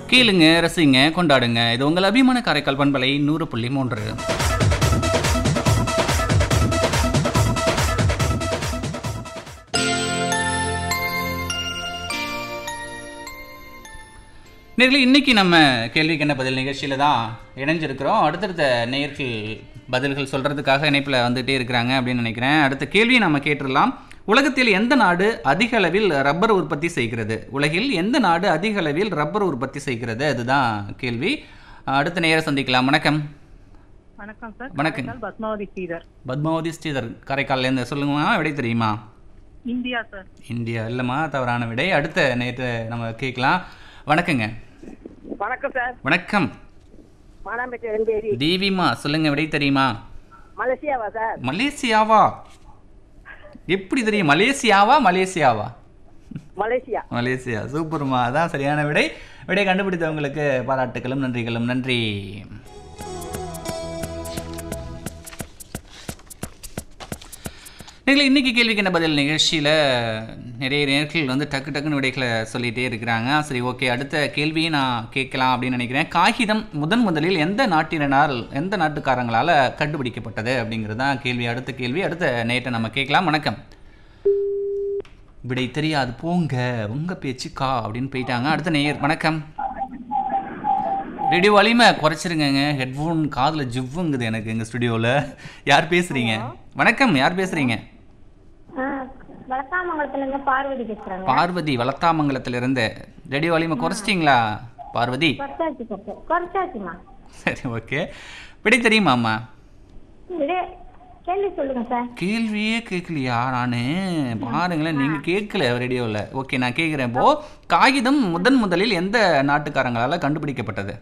கேளுங்க ரசிங்க கொண்டாடுங்க இது உங்கள் அபிமான காரைக்கால் பண்பலை நூறு புள்ளி மூன்று நேர்களே இன்னைக்கு நம்ம கேள்விக்கு என்ன பதில் நிகழ்ச்சியில் தான் இணைஞ்சிருக்கிறோம் அடுத்தடுத்த நேயர்கள் பதில்கள் சொல்கிறதுக்காக இணைப்பில் வந்துகிட்டே இருக்கிறாங்க அப்படின்னு நினைக்கிறேன் அடுத்த கேள்வியை நம்ம கேட்டுடலாம் உலகத்தில் எந்த நாடு அதிக அளவில் ரப்பர் உற்பத்தி செய்கிறது உலகில் எந்த நாடு அதிக அளவில் ரப்பர் உற்பத்தி செய்கிறது அதுதான் கேள்வி அடுத்த நேர சந்திக்கலாம் வணக்கம் வணக்கம் சார் வணக்கம். காரைக்கால் பத்மாவதி ஸ்ரீதர் பத்மாவதி ஸ்ரீதர் காரைக்கால்லேருந்து சொல்லுங்கம்மா விடை தெரியுமா இந்தியா சார் இந்தியா இல்லைம்மா தவறான விடை அடுத்த நேற்று நம்ம கேட்கலாம் வணக்கங்க வணக்கம் சார் வணக்கம் மானாம்பேட்டை வெம்பேரி தேவிமா சொல்லுங்க விடை தெரியுமா மலேசியாவா சார் மலேசியாவா எப்படி தெரியும் மலேசியாவா மலேசியாவா மலேசியா மலேசியா சூப்பர்மா அதான் சரியான விடை விடை கண்டுபிடித்தவங்களுக்கு பாராட்டுகளும் நன்றிகளும் நன்றி நீங்கள் இன்னைக்கு கேள்விக்கு என்ன பதில் நிகழ்ச்சியில் நிறைய நேர்கள் வந்து டக்கு டக்குன்னு விடைகளை சொல்லிகிட்டே இருக்கிறாங்க சரி ஓகே அடுத்த கேள்வியை நான் கேட்கலாம் அப்படின்னு நினைக்கிறேன் காகிதம் முதன் முதலில் எந்த நாட்டினால் எந்த நாட்டுக்காரங்களால் கண்டுபிடிக்கப்பட்டது அப்படிங்கிறது தான் கேள்வி அடுத்த கேள்வி அடுத்த நேற்றை நம்ம கேட்கலாம் வணக்கம் விடை தெரியாது போங்க உங்க பேச்சு கா அப்படின்னு போயிட்டாங்க அடுத்த நேயர் வணக்கம் ரேடியோ வலிமை குறைச்சிருங்கங்க ஹெட்ஃபோன் காதில் ஜிவ்வுங்குது எனக்கு எங்கள் ஸ்டுடியோவில் யார் பேசுறீங்க வணக்கம் யார் பேசுறீங்க வளத்தாமங்கலத்துலேருந்து பார்வதி பேசுகிறேங்க பார்வதி வளத்தாமங்கலத்திலிருந்து ரேடியோ வலிமை குறைச்சிட்டிங்களா பார்வதி குறைச்சாச்சு குறைச்சா குறைச்சாச்சுமா சரி ஓகே விடை தெரியுமாம்மா இதே கேள்வி சொல்லுங்க சார் கேள்வியே கேட்கலையா நான் பாருங்களேன் நீங்கள் கேட்கல ரேடியோவில் ஓகே நான் கேட்குறேன் இப்போ காகிதம் முதன் முதலில் எந்த நாட்டுக்காரங்களால் கண்டுபிடிக்கப்பட்டது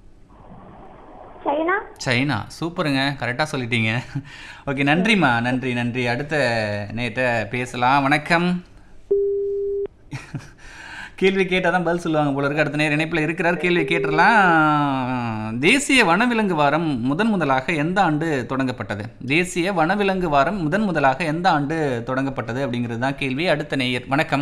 சைனா சைனா சூப்பருங்க கரெக்டாக சொல்லிட்டீங்க ஓகே நன்றிம்மா நன்றி நன்றி அடுத்த நேற்ற பேசலாம் வணக்கம் கேள்வி கேட்டால் தான் பதில் சொல்லுவாங்க போல இருக்கு அடுத்த நேரம் இணைப்பில் இருக்கிறார் கேள்வி கேட்டுடலாம் தேசிய வனவிலங்கு வாரம் முதன் முதலாக எந்த ஆண்டு தொடங்கப்பட்டது தேசிய வனவிலங்கு வாரம் முதன் முதலாக எந்த ஆண்டு தொடங்கப்பட்டது அப்படிங்கிறது தான் கேள்வி அடுத்த நேயர் வணக்கம்